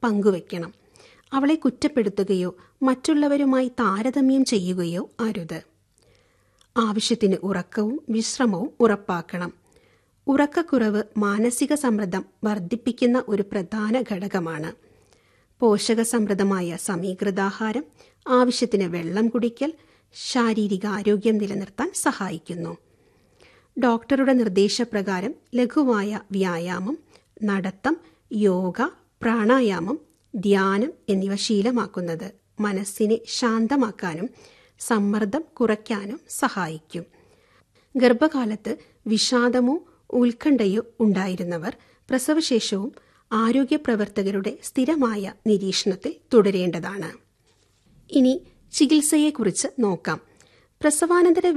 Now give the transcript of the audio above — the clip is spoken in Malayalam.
പങ്കുവെക്കണം അവളെ കുറ്റപ്പെടുത്തുകയോ മറ്റുള്ളവരുമായി താരതമ്യം ചെയ്യുകയോ അരുത് ആവശ്യത്തിന് ഉറക്കവും വിശ്രമവും ഉറപ്പാക്കണം ഉറക്കക്കുറവ് മാനസിക സമ്മർദ്ദം വർദ്ധിപ്പിക്കുന്ന ഒരു പ്രധാന ഘടകമാണ് പോഷകസമൃദ്ധമായ സമീകൃതാഹാരം ആവശ്യത്തിന് വെള്ളം കുടിക്കൽ ശാരീരിക ആരോഗ്യം നിലനിർത്താൻ സഹായിക്കുന്നു ഡോക്ടറുടെ നിർദ്ദേശപ്രകാരം ലഘുവായ വ്യായാമം നടത്തം യോഗ പ്രാണായാമം ധ്യാനം എന്നിവ ശീലമാക്കുന്നത് മനസ്സിനെ ശാന്തമാക്കാനും സമ്മർദ്ദം കുറയ്ക്കാനും സഹായിക്കും ഗർഭകാലത്ത് വിഷാദമോ ഉത്കണ്ഠയോ ഉണ്ടായിരുന്നവർ പ്രസവശേഷവും ആരോഗ്യ പ്രവർത്തകരുടെ സ്ഥിരമായ നിരീക്ഷണത്തിൽ തുടരേണ്ടതാണ് ഇനി ചികിത്സയെക്കുറിച്ച് നോക്കാം പ്രസവാനന്തര